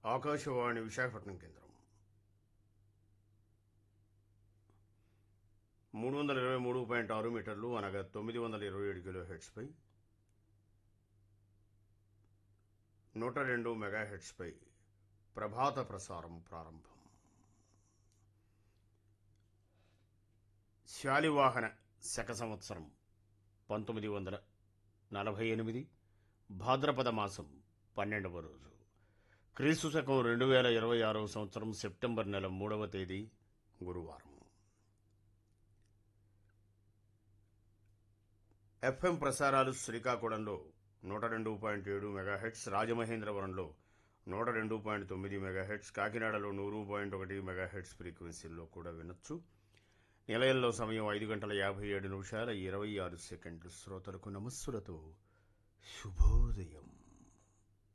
ఆకాశవాణి విశాఖపట్నం కేంద్రం మూడు వందల ఇరవై మూడు పాయింట్ ఆరు మీటర్లు అనగా తొమ్మిది వందల ఇరవై ఏడు కిలో హెడ్స్పై నూట రెండు మెగా హెడ్స్పై ప్రభాత ప్రసారం ప్రారంభం శాలివాహన శక సంవత్సరం పంతొమ్మిది వందల నలభై ఎనిమిది భాద్రపద మాసం పన్నెండవ రోజు క్రీస్తు శకం రెండు వేల ఇరవై ఆరవ సంవత్సరం సెప్టెంబర్ నెల మూడవ తేదీ గురువారం ఎఫ్ఎం ప్రసారాలు శ్రీకాకుళంలో నూట రెండు పాయింట్ ఏడు మెగాహెట్స్ రాజమహేంద్రవరంలో నూట రెండు పాయింట్ తొమ్మిది మెగాహెట్స్ కాకినాడలో నూరు పాయింట్ ఒకటి మెగాహెట్స్ ఫ్రీక్వెన్సీల్లో కూడా వినొచ్చు నిలయంలో సమయం ఐదు గంటల యాభై ఏడు నిమిషాల ఇరవై ఆరు సెకండ్లు శ్రోతలకు నమస్సులతో శుభోదయం